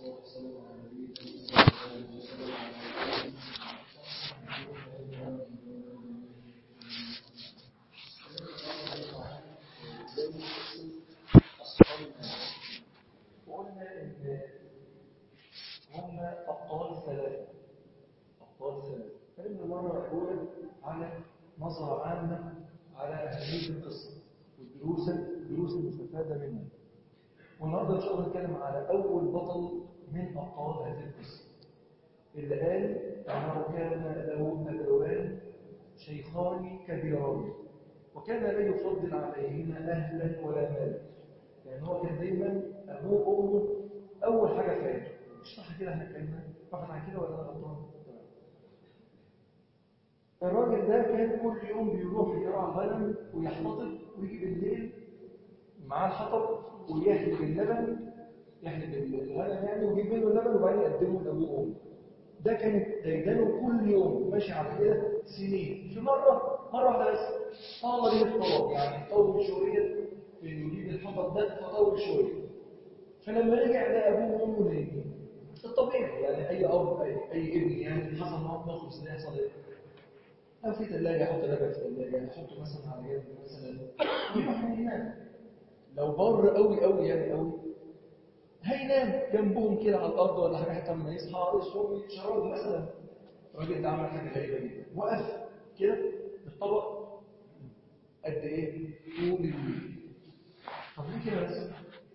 والسلام على نبينا محمد وسلم على وقلنا ان هم ابطال ثلاثه ابطال ثلاثه فإن المره الاولى على نظره عامه على اهميه القصه والدروس الدروس المستفاده منها والنهارده ان شاء الله نتكلم على اول بطل من ابطال هذه القصه اللي قال انه كان له ابوان شيخان كبيران وكان لا يفضل عليهما اهلا ولا مالا يعني هو كان دايما ابوه وامه اول حاجه في حياته مش صح كده احنا اتكلمنا فقط عن كده ولا انا غلطان الراجل ده كان كل يوم بيروح يرعى الغنم ويحتطب ويجي بالليل معاه الحطب ويحلب اللبن يحلب الغنم يعني ويجيب منه اللبن وبعدين يقدمه لابوه وامه ده كانت ديدانه كل يوم ماشي على كده سنين في مره مره واحده بس طال ليه الطلب يعني طول شويه في انه يجيب الحطب ده فطول شويه فلما رجع لقى ابوه وامه نايمين الطبيعي يعني اي اب اي, أي ابن يعني حصل معاه موقف زي ده يحصل ايه؟ أو في ثلاجة أحط لبن في الثلاجة أحطه مثلا على جنب مثلا ويروح ينام لو بر قوي قوي يعني قوي هينام جنبهم كده على الأرض ولا حاجة حتى لما يصحى يشرب شراب مثلا الراجل ده عمل حاجة غريبة جدا وقف كده بالطبق قد إيه؟ طول الليل طب ليه كده بس؟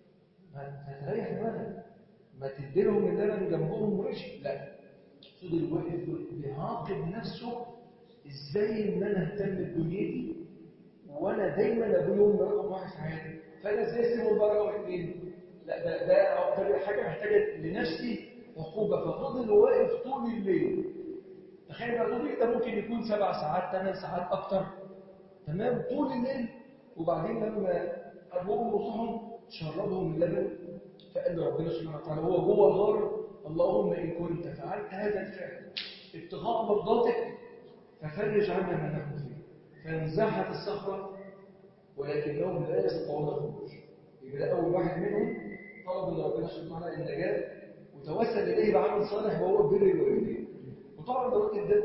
ما هتريح دماغك ما تديلهم اللبن جنبهم ومشي لا فضل واقف بيعاقب نفسه ازاي ان انا اهتم بدنيتي وانا دايما ابويا وامي رقم واحد في حياتي فانا ازاي اسيبهم بقى رقم اثنين لا ده ده حاجه محتاجه لنفسي عقوبه ففضل واقف طول الليل تخيل بقى طول الليل ده ممكن يكون سبع ساعات ثمان ساعات اكتر تمام طول الليل وبعدين لما ابوهم وصحهم شربهم اللبن فقال له ربنا سبحانه وتعالى هو جوه الغار اللهم ان كنت فعلت هذا الفعل ابتغاء مرضاتك ففرج عنا ما نحن فيه فانزحت الصخرة ولكنهم لا يستطيعون الخروج يبقى ده أول واحد منهم طلب من ربنا سبحانه وتعالى النجاة وتوسل إليه بعمل صالح وهو بر الوالدين وطبعا الراجل ده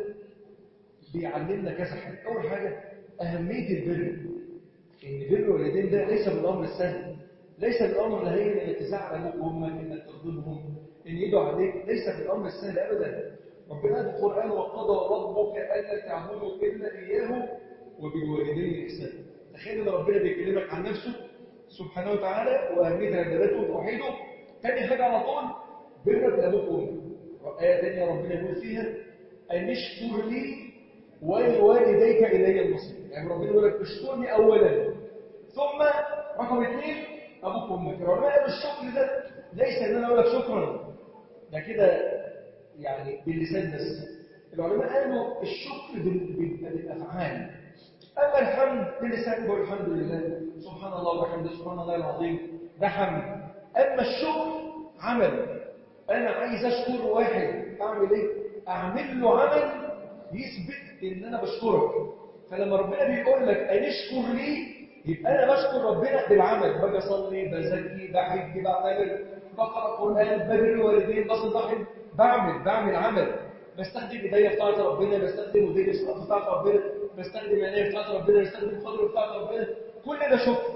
بيعلمنا كذا حاجة أول حاجة أهمية البر إن بر الوالدين ده ليس بالأمر السهل ليس بالأمر الهين إنك تزعل أبوك وأمك إنك تخدمهم إن يدعوا عليك ليس بالأمر السهل أبدا ربنا في القرآن وقضى ربك ألا تعبدوا إلا إياه وبالوالدين إحسانا تخيل إن ربنا بيكلمك عن نفسه سبحانه وتعالى وأهمية عبادته وتوحيده تاني حاجة على طول برك لأبوك وأمك آية تانية ربنا يقول فيها أن اشكر لي ولوالديك إلي المصير يعني ربنا يقول لك اشكرني أولا ثم رقم اثنين أبوك وأمك ربنا قال الشكر ده ليس إن أنا أقول لك شكرا ده كده يعني باللسان بس العلماء قالوا الشكر بيبقى بالافعال اما الحمد باللسان بقول الحمد لله سبحان الله وبحمده سبحان الله العظيم ده حمد اما الشكر عمل انا عايز اشكر واحد اعمل ايه اعمل له عمل يثبت ان انا بشكرك فلما ربنا بيقول لك ان اشكر لي يبقى انا بشكر ربنا بالعمل باجي اصلي بزكي بحج بعتبر بقرا قران ببر الوالدين بصل رحم بعمل بعمل عمل بستخدم ايديا في طاعه ربنا بستخدم وديني في طاعه ربنا بستخدم عينيا في طاعه ربنا بستخدم قدري في طاعه ربنا كل ده شكر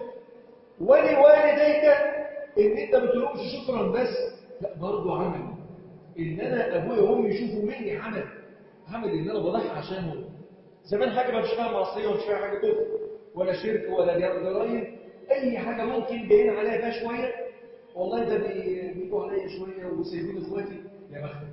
ولوالديك ان انت ما بتقولش شكرا بس لا برضه عمل ان انا ابويا وامي يشوفوا مني عمل عمل ان انا بضحي عشانهم زمان حاجه ما فيش فيها معصيه ومش فيها حاجه كفر ولا شرك ولا جرايم اي حاجه ممكن جايين عليها فيها شويه والله ده بيجوا عليا شويه وسايبين اخواتي يا بختك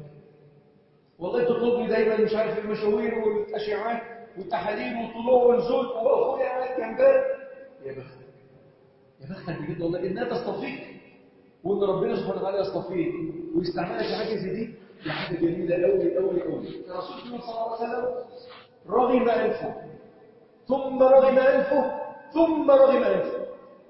والله تطلبني دايما مش عارف المشاوير والاشعاعات والتحاليل والطلوع والنزول واخويا قاعد جنبك يا بختك يا بختك بجد والله انها تصطفيك وان ربنا سبحانه وتعالى يصطفيك ويستعملك في حاجه زي دي دي حاجه جميله قوي قوي قوي الرسول صلى الله عليه وسلم رغم انفه ثم رغم انفه ثم رغم انفه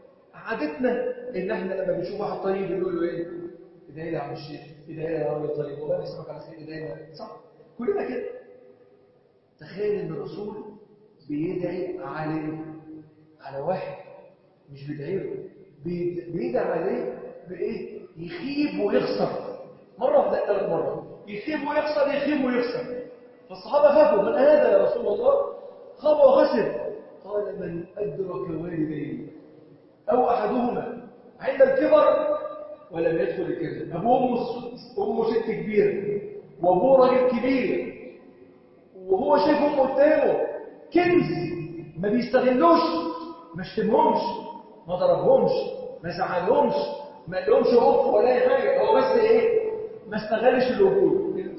عادتنا ان احنا لما بنشوف واحد طيب بنقول له ايه ادعي لي يا عم الشيخ ادعي لي يا راجل طيب والله يسمعك على خير ادعي لي صح كلنا كده تخيل ان الرسول بيدعي على على واحد مش بيدعي له بيدعي عليه بايه يخيب ويخسر مرة في ثلاث مرات يخيب ويخسر يخيب ويخسر فالصحابة خافوا من هذا يا رسول الله خاب وخسر قال من أدرك والديه أو أحدهما عند الكبر ولم يدخل الجنة أبوه أمه ست كبيرة وأبوه راجل كبير وهو شايف أمه قدامه كنز ما بيستغلوش ما شتمهمش ما ضربهمش ما زعلهمش ما قالهمش اوف ولا اي حاجه هو بس ايه ما استغلش الوجود انت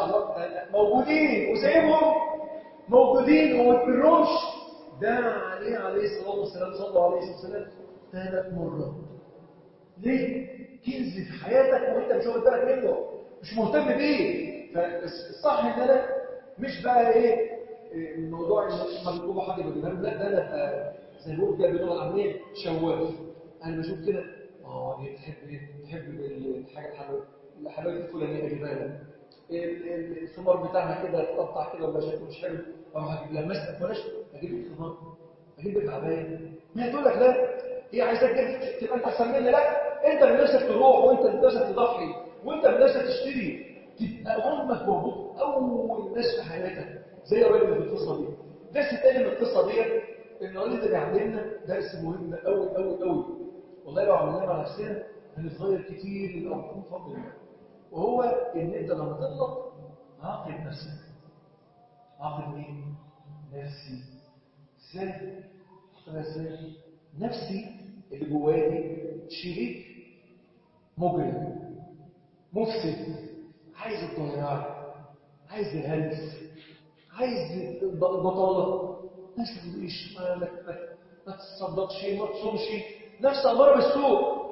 موجودين وسايبهم موجودين وما تبرهمش ده عليه عليه الصلاه والسلام صلى الله عليه وسلم ثلاث مرات ليه كنز في حياتك وانت مش واخد بالك منه مش مهتم بيه فالصح ان انا مش بقى ايه الموضوع ان مكتوبه حد بجيبها لا ده انا زي ما بقول كده باللغه العاميه شواف انا بشوف كده اه دي تحب ايه تحب الحاجه الحلوه الحلويات الفلانيه اجيبها لها الثمار بتاعها كده تقطع كده ولا شكله مش حلو اروح اجيب لها مسك بلاش اجيب لك ثمار اجيب لك عبايه ما تقول لك لا هي عايزاك تبقى انت احسن مني لا انت بنفسك تروح وانت بنفسك تضحي وانت بنفسك تشتري تبقى امك وابوك اول ناس في حياتك زي الراجل اللي في القصه دي الدرس الثاني من القصه دي ان الراجل ده بيعلمنا درس مهم قوي قوي قوي والله لو عملناه مع نفسنا هنتغير كتير للأرض بفضل الله وهو ان انت لما تغلط عاقب نفسك عاقب مين؟ نفسي ازاي؟ عاقب ازاي؟ نفسي اللي جوايا دي شريك مجرم مفسد عايز الضياع عايز الهلس عايز البطالة ما تسويش ما, ما, ما تصدقش ما تصومش نفس أمر بالسوء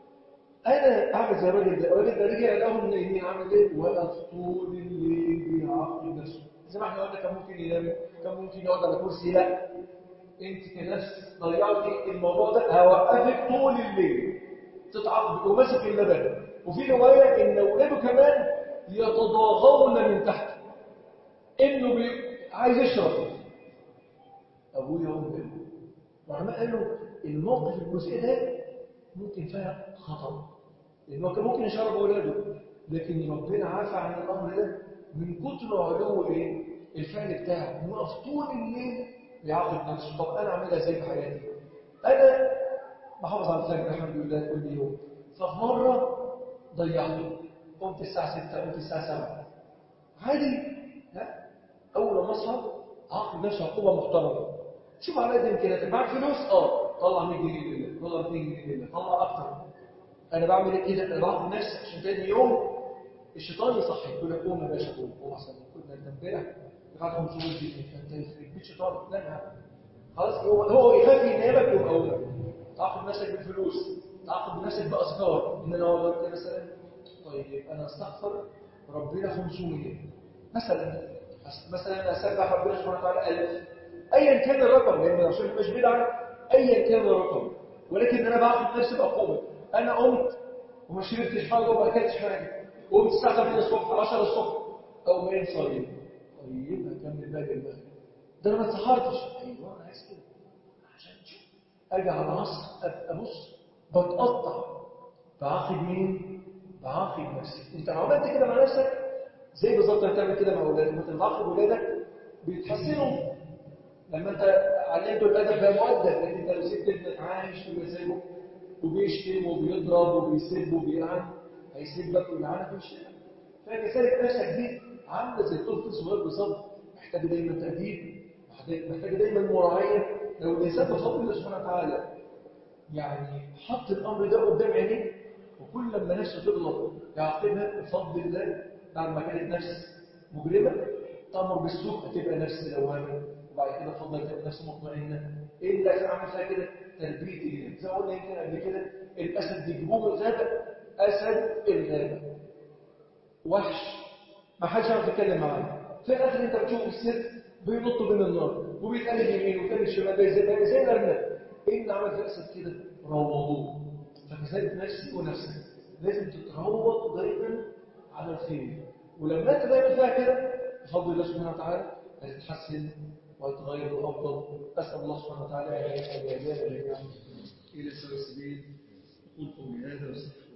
أنا أعمل زي الراجل ده الراجل ده رجع لهم منين عامل إيه ولا طول الليل بيعاقب نفسه زي ما احنا قلنا كان ممكن ينام كان ممكن يقعد على كرسي لا انت كنفس ضيعتي الموضوع ده هوقفك طول الليل تتعاقب وماسك اللبن وفي روايه ان اولاده كمان يتضاغون من تحت انه بي... عايز يشرب ابويا وامي العلماء قالوا الموقف الجزئي ده ممكن فيها خطر لانه كان ممكن يشرب اولاده لكن ربنا عافى عن الامر ده من كتر علو ايه الفعل بتاعه انه وقف طول الليل بيعاقب نفسه طب انا اعملها ازاي في حياتي انا بحافظ على الفجر الحمد لله كل يوم ففي مره ضيعته قمت الساعه 6 قمت الساعه 7 عادي لا اول ما اصحى عاقب نفسي عقوبه محترمه شوف على قد امكانياتك معاك فلوس اه طلع 100 جنيه لله طلع 200 جنيه لله طلع اكتر انا بعمل ايه كده انا بعاقب نفسي عشان تاني يوم الشيطان يصحي يقول لك قوم يا باشا قوم قوم احسن كنا انت امبارح دفعت 500 جنيه فانت يخرب بيت شيطان لا لا خلاص هو هو يخاف ينامك يوم اولى تعاقب نفسك بالفلوس تعاقب نفسك باذكار ان انا والله مثلا طيب انا استغفر ربنا 500 مثلا مثلا اسبح ربنا سبحانه وتعالى 1000 ايا كان الرقم لان عشان مش بدعه ايا كان الرقم ولكن انا باخد نفسي بعقوبه انا قمت وما شربتش حاجه وما اكلتش حاجه قمت الساعه 8 الصبح 10 الصبح او ما صايم طيب هكمل باقي المغرب ده انا ما اتسحرتش ايوه انا عايز كده عشان تشوف اجي على العصر ابص بتقطع بعاقب مين؟ بعاقب نفسي انت لو عملت كده مع نفسك زي بالظبط انت بتعمل كده مع اولادك انت بتعاقب اولادك بيتحسنوا لما انت علمته الادب ده مؤدب لكن انت لو سبت ابنك عايش في مزاجه وبيشتم وبيضرب وبيسب وبيلعن هيسيبك ويلعنك ويشتمك فكذلك نفسك دي عامله زي طفل صغير بالظبط محتاج دايما تأديب محتاج دايما مراعيه لو الانسان بفضل الله سبحانه وتعالى يعني حط الامر ده قدام عينيه وكل لما نفسه تغلط يعاقبها بفضل الله بعد ما كانت نفس مجرمه تامر بالسوء هتبقى نفس لوامه وبعد كده بفضل تبقى نفس مطمئنه ايه اللي كان عامل فيها كده تربيه ايه زي ما قلنا يمكن قبل كده الاسد بيجيبوه من الغابه اسد الغابه وحش ما حدش يعرف يتكلم معاه في الاخر انت بتشوف السر بينط بين النار وبيتقلب يمين ويتقلب شمال زي زي زي الارنب ايه اللي عمل في الاسد كده روضوه فكذلك نفسي ونفسك لازم تتروض دايما على الخير ولما انت دايما فيها كده بفضل الله سبحانه وتعالى هتتحسن وهتتغير الافضل اسال الله سبحانه وتعالى ان يهدينا جميعا الى سواء السبيل قلت قولي هذا واستغفر